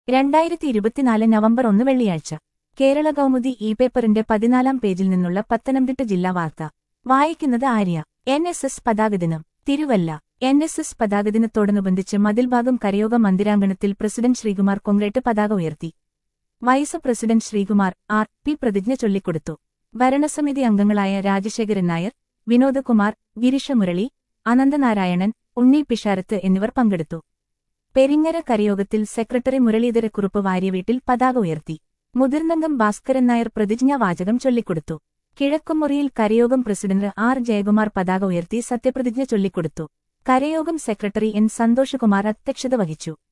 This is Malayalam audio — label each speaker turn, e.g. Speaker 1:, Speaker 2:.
Speaker 1: രണ്ടായിരത്തി ഇരുപത്തിനാല് നവംബർ ഒന്ന് വെള്ളിയാഴ്ച കേരള കൗമുദി ഇ പേപ്പറിന്റെ പതിനാലാം പേജിൽ നിന്നുള്ള പത്തനംതിട്ട ജില്ലാ വാർത്ത വായിക്കുന്നത് ആര്യ എൻ എസ് എസ് പതാകദിനം തിരുവല്ല എൻ എസ് എസ് പതാകദിനത്തോടനുബന്ധിച്ച് മതിൽഭാഗം കരയോഗ മന്ദിരാങ്കണത്തിൽ പ്രസിഡന്റ് ശ്രീകുമാർ കൊങ്ക്രേറ്റ് പതാക ഉയർത്തി vice president Sreekumar R P പ്രതിജ്ഞ ചൊല്ലിക്കൊടുത്തു ഭരണസമിതി അംഗങ്ങളായ രാജശേഖരൻ നായർ വിനോദകുമാർ ഗിരിഷ മുരളി അനന്തനാരായണൻ ഉണ്ണി പിഷാരത്ത് എന്നിവർ പങ്കെടുത്തു പെരിങ്ങര കരയോഗത്തിൽ സെക്രട്ടറി മുരളീധരക്കുറുപ്പ് വാര്യവീട്ടിൽ പതാക ഉയർത്തി മുതിർന്നംഗം ഭാസ്കരൻ നായർ പ്രതിജ്ഞാവാചകം ചൊല്ലിക്കൊടുത്തു കിഴക്കുമുറിയിൽ കരയോഗം പ്രസിഡന്റ് ആർ ജയകുമാർ പതാക ഉയർത്തി സത്യപ്രതിജ്ഞ ചൊല്ലിക്കൊടുത്തു കരയോഗം സെക്രട്ടറി എൻ സന്തോഷകുമാർ അധ്യക്ഷത വഹിച്ചു